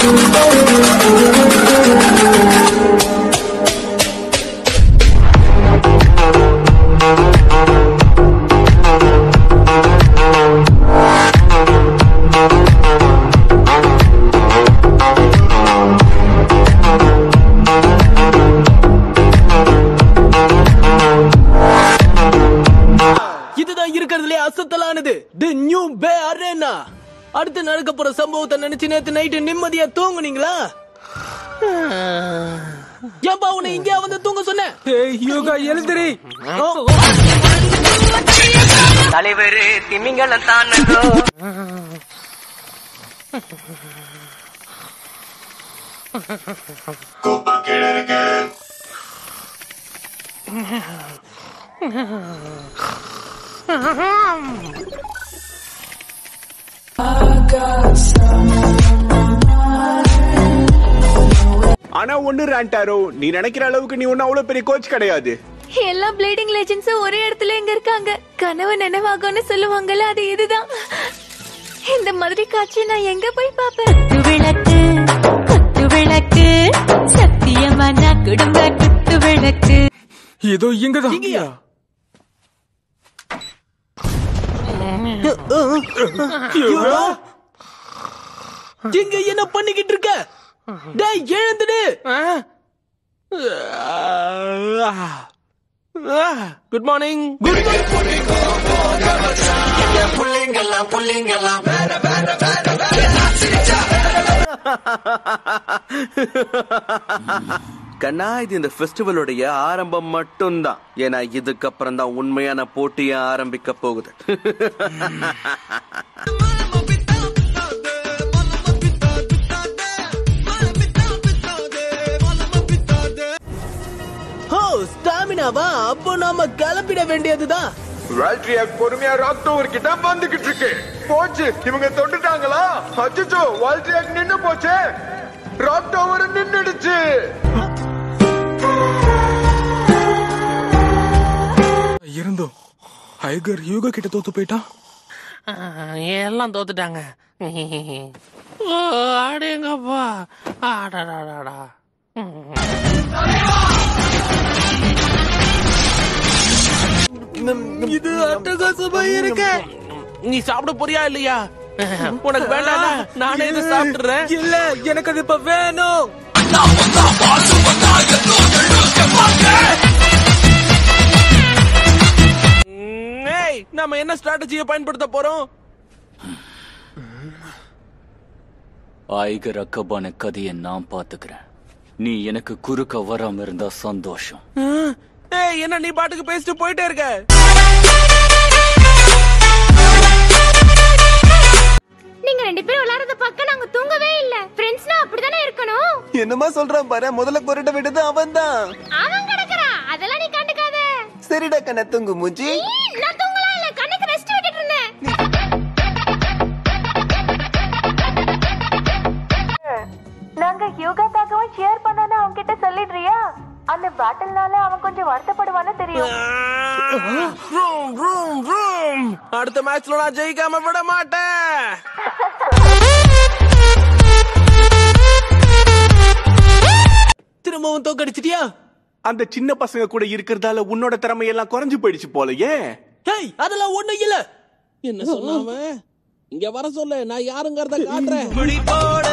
இதுதான் இருக்கிறதுலே அசத்தலானது தி நியூ பே அரேனா அடுத்து நடக்க போற சம்பவத்தை நினைச்சு நேத்து நைட்டு நிம்மதியா தூங்குனீங்களா ஏன்பா உன்னை இங்கே வந்து தூங்க சொன்னேன் யோகா எழுந்திரி தலைவர் திமிங்கலம் தானோ ஆனா ஒண்ணு ராண்டாரோ நீ நினைக்கிற அளவுக்கு நீ ஒன்னும் அவ்வளவு பெரிய கோச் கிடையாது எல்லா ப்ளீடிங் லெஜெண்ட்ஸும் ஒரே இடத்துல எங்க இருக்காங்க கனவு நினைவாகும்னு சொல்லுவாங்கல்ல அது இதுதான் இந்த மாதிரி காட்சி நான் எங்க போய் பாப்பேன் விளக்கு குத்து விளக்கு சத்தியமான குடும்ப குத்து விளக்கு ஏதோ இங்கதான் இங்கயா? ஐயோ. இங்க என்ன பண்ணிக்கிட்டு இருக்க டேய் எழுந்துடு குட் மார்னிங் கண்ணா இது இந்த ஃபெஸ்டிவலுடைய ஆரம்பம் மட்டும்தான் ஏன்னா இதுக்கப்புறம் தான் உண்மையான போட்டிய ஆரம்பிக்க போகுது ஓ ஸ்டாமினாவா அப்போ நாம கிளம்பிட வேண்டியதுதான் வால்ட்ரியாக் பொறுமையா ராக் டவர் கிட்ட வந்துகிட்டு இருக்கு போச்சு இவங்க தொட்டுட்டாங்களா அச்சோ வால்ட்ரியாக் நின்னு போச்சே ராக் டவர் நின்னுடுச்சு இருந்தோம் ஐகர் யோகா கிட்ட தோத்து போயிட்டான் எல்லாம் தோத்துட்டாங்க ஓ, அடேங்கப்பா ஆடாடாடாடா இது அட்டகாசமா இருக்க நீ சாப்பிட போறியா இல்லையா உனக்கு வேண்டாம் நானே இதை சாப்பிட்டுறேன் இல்ல எனக்கு அது இப்ப வேணும் ம், ஏய் நம்ம என்ன ஸ்ட்ராட்டஜியை பயன்படுத்த போறோம் ஐகர் அக்கபான கதையை நான் பாத்துக்கிறேன் நீ எனக்கு குறுக்க வராம இருந்தா சந்தோஷம் ம், ஏய் என்ன நீ பாட்டுக்கு பேசிட்டு போயிட்டே இருக்க நீங்க ரெண்டு பேரும் விளையாடுறத பார்க்க நாங்க தூங்கவே இல்ல ஃப்ரெண்ட்ஸ்னா அப்படிதானே இருக்கணும் என்னமா சொல்றான் பாரு முதல்ல கொரட்ட விட்டது அவன் தான் அவன் கிடக்குறான் அதெல்லாம் நீ கண்டுக்காத சரிடா கண்ண தூங்கு மூஞ்சி ஈ, நான் தூங்கலாம் இல்ல கண்ணுக்கு ரெஸ்ட் விட்டுட்டு இருந்தேன் நாங்க யோகாக்காகவும் ஷேர் பண்ணான்னு அவங்க கிட்ட சொல்லிடுறியா அந்த பேட்டில்னால அவன் கொஞ்சம் வருத்தப்படுவான்னு தெரியும் vroom, vroom, vroom. அடுத்த மேட்ச்ல நான் ஜெயிக்காம விட மாட்டேன் திரும்பவும் தோக்கடிச்சிட்டியா அந்த சின்ன பசங்க கூட இருக்கிறதால உன்னோட திறமை எல்லாம் குறைஞ்சு போயிடுச்சு போலயே ஹேய் அதெல்லாம் ஒண்ணும் இல்ல என்ன சொல்லாம இங்க வர சொல்லு நான் யாருங்கிறத காட்டுறேன் குடி போட